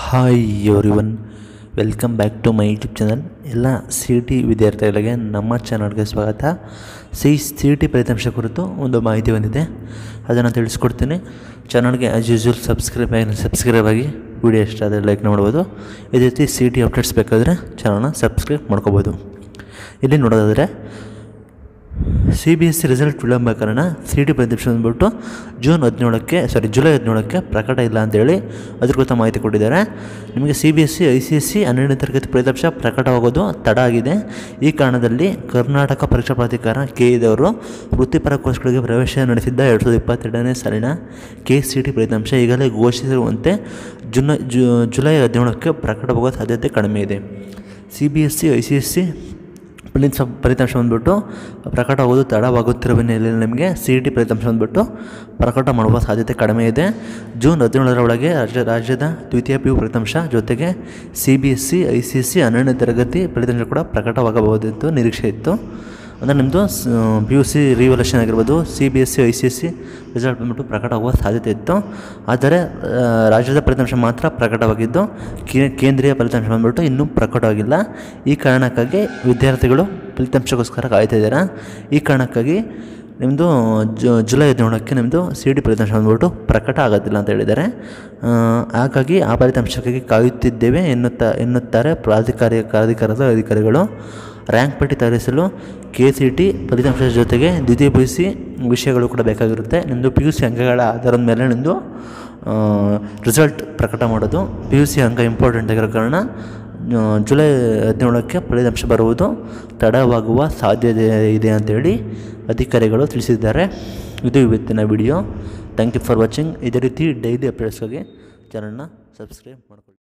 hi everyone welcome back to my YouTube channel ಎಲ್ಲ C T ವಿದ್ಯಾರ್ಥಿಗಳಿಗೆ ನಮ್ಮ ಚಾನಲ್ಗೆ ಸ್ವಾಗತ ಸಿ ಸಿ ಟಿ ಫಲಿತಾಂಶ ಕುರಿತು ಒಂದು ಮಾಹಿತಿ ಬಂದಿದೆ ಅದನ್ನು ತಿಳಿಸ್ಕೊಡ್ತೀನಿ ಚಾನಲ್ಗೆ ಆ್ಯಸ್ ಯೂಸ್ವಲ್ ಸಬ್ಸ್ಕ್ರೈಬ್ ಆಗಿ ಸಬ್ಸ್ಕ್ರೈಬ್ ಆಗಿ ವಿಡಿಯೋ ಇಷ್ಟ ಆದರೆ ಲೈಕ್ ಮಾಡ್ಬೋದು ಇದೇ ರೀತಿ ಸಿ ಟಿ ಅಪ್ಡೇಟ್ಸ್ ಬೇಕಾದರೆ ಚಾನಲ್ನ ಸಬ್ಸ್ಕ್ರೈಬ್ ಮಾಡ್ಕೋಬೋದು ಇಲ್ಲಿ ನೋಡೋದಾದರೆ C B S C result ವಿಳಂಬ ಕಾರಣ ಸಿ ಟಿ ಫಲಿತಾಂಶ ಬಂದ್ಬಿಟ್ಟು ಜೂನ್ ಹದಿನೇಳಕ್ಕೆ ಸಾರಿ ಜುಲೈ ಹದಿನೇಳಕ್ಕೆ ಪ್ರಕಟ ಇಲ್ಲ ಅಂತೇಳಿ ಅಧಿಕೃತ ಮಾಹಿತಿ ಕೊಟ್ಟಿದ್ದಾರೆ ನಿಮಗೆ C B S C I C S C ಹನ್ನೆರಡನೇ ತರಗತಿ ಫಲಿತಾಂಶ ಪ್ರಕಟವಾಗೋದು ತಡ ಆಗಿದೆ ಈ ಕಾರಣದಲ್ಲಿ ಕರ್ನಾಟಕ ಪರೀಕ್ಷಾ ಪ್ರಾಧಿಕಾರ ಕೆ ಇದವರು ವೃತ್ತಿಪರ ಕೋರ್ಸ್ಗಳಿಗೆ ಪ್ರವೇಶ ನಡೆಸಿದ್ದ ಎರಡು ಸಾವಿರದ ಇಪ್ಪತ್ತೆರಡನೇ ಸಾಲಿನ ಕೆ ಸಿ ಟಿ ಫಲಿತಾಂಶ ಈಗಲೇ ಘೋಷಿಸಿರುವಂತೆ ಜುನ ಜು ಜುಲೈ ಹದಿನೇಳಕ್ಕೆ ಪ್ರಕಟವಾಗುವ ಸಾಧ್ಯತೆ ಕಡಿಮೆ ಇದೆ C B S C I C S C ಫಲಿತಾಂಶ ಫಲಿತಾಂಶ ಬಂದ್ಬಿಟ್ಟು ಪ್ರಕಟವಾಗೋದು ತಡವಾಗುತ್ತಿರುವ ಹಿನ್ನೆಲೆಯಲ್ಲಿ ನಿಮಗೆ ಸಿ ಇ ಟಿ ಫಲಿತಾಂಶ ಬಂದ್ಬಿಟ್ಟು ಪ್ರಕಟ ಮಾಡುವ ಸಾಧ್ಯತೆ ಕಡಿಮೆ ಇದೆ ಜೂನ್ ಹದಿನೇಳರ ಒಳಗೆ ರಾಜ್ಯ ರಾಜ್ಯದ ದ್ವಿತೀಯ ಪಿ ಯು ಫಲಿತಾಂಶ ಜೊತೆಗೆ C B S C I C S C ಹನ್ನೆರಡನೇ ತರಗತಿ ಫಲಿತಾಂಶ ಕೂಡ ಪ್ರಕಟವಾಗಬಹುದಿತ್ತು ನಿರೀಕ್ಷೆ ಇತ್ತು ಅಂದರೆ ನಿಮ್ಮದು ಪಿ ಯು ಸಿ ರಿವಲ್ಯೂಷನ್ ಆಗಿರ್ಬೋದು C B S C I C S C result ಬಂದ್ಬಿಟ್ಟು ಪ್ರಕಟವಾಗುವ ಸಾಧ್ಯತೆ ಇತ್ತು ಆದರೆ ಆ, ರಾಜ್ಯದ ಫಲಿತಾಂಶ ಮಾತ್ರ ಪ್ರಕಟವಾಗಿದ್ದು ಕೇ- ಕೇಂದ್ರೀಯ ಫಲಿತಾಂಶ ಬಂದ್ಬಿಟ್ಟು ಇನ್ನೂ ಪ್ರಕಟವಾಗಿಲ್ಲ ಈ ಕಾರಣಕ್ಕಾಗಿ ವಿದ್ಯಾರ್ಥಿಗಳು ಫಲಿತಾಂಶಕ್ಕೋಸ್ಕರ ಕಾಯ್ತಾ ಇದ್ದಾರೆ ಈ ಕಾರಣಕ್ಕಾಗಿ ನಿಮ್ಮದು ಜುಲೈ ಹದಿನೇಳಕ್ಕೆ ನಿಮ್ಮದು ಸಿ ಡಿ ಫಲಿತಾಂಶ ಬಂದ್ಬಿಟ್ಟು ಪ್ರಕಟ ಆಗೋದಿಲ್ಲ ಅಂತ ಹೇಳಿದ್ದಾರೆ ಆ, ಹಾಗಾಗಿ ಆ ಫಲಿತಾಂಶಕ್ಕಾಗಿ ಕಾಯುತ್ತಿದ್ದೇವೆ ಎನ್ನುತ್ತಾ ಎನ್ನುತ್ತಾರೆ ಪ್ರಾಧಿಕಾರಿ ಪ್ರಾಧಿಕಾರದ ಅಧಿಕಾರಿಗಳು ರ್ಯಾಂಕ್ ಪಟ್ಟಿ ತಯಾರಿಸಲು ಕೆ ಸಿ ಟಿ ಫಲಿತಾಂಶದ ಜೊತೆಗೆ ದ್ವಿತೀಯ ಪಿ ಯು ಸಿ ವಿಷಯಗಳು ಕೂಡ ಬೇಕಾಗಿರುತ್ತೆ ನಿಮ್ಮದು ಪಿ ಯು ಸಿ ಅಂಕಗಳ ಆಧಾರದ ಮೇಲೆ ನಿಮ್ಮದು ರಿಸಲ್ಟ್ ಪ್ರಕಟ ಮಾಡೋದು ಪಿ ಯು ಸಿ ಅಂಕ ಇಂಪಾರ್ಟೆಂಟ್ ಆಗಿರೋ ಕಾರಣ ಆ, ಜುಲೈ ಹದಿನೇಳಕ್ಕೆ ಫಲಿತಾಂಶ ಬರುವುದು ತಡವಾಗುವ ಸಾಧ್ಯತೆ ಇದೆ ಅಂತೇಳಿ ಅಧಿಕಾರಿಗಳು ತಿಳಿಸಿದ್ದಾರೆ ಇದು ಇವತ್ತಿನ video thank you for watching ಇದೇ ರೀತಿ ಡೈಲಿ ಅಪ್ಡೇಟ್ಸ್ಗಾಗಿ ಚಾನಲ್ನ ಸಬ್ಸ್ಕ್ರೈಬ್ ಮಾಡ್ಕೊಳ್ಳಿ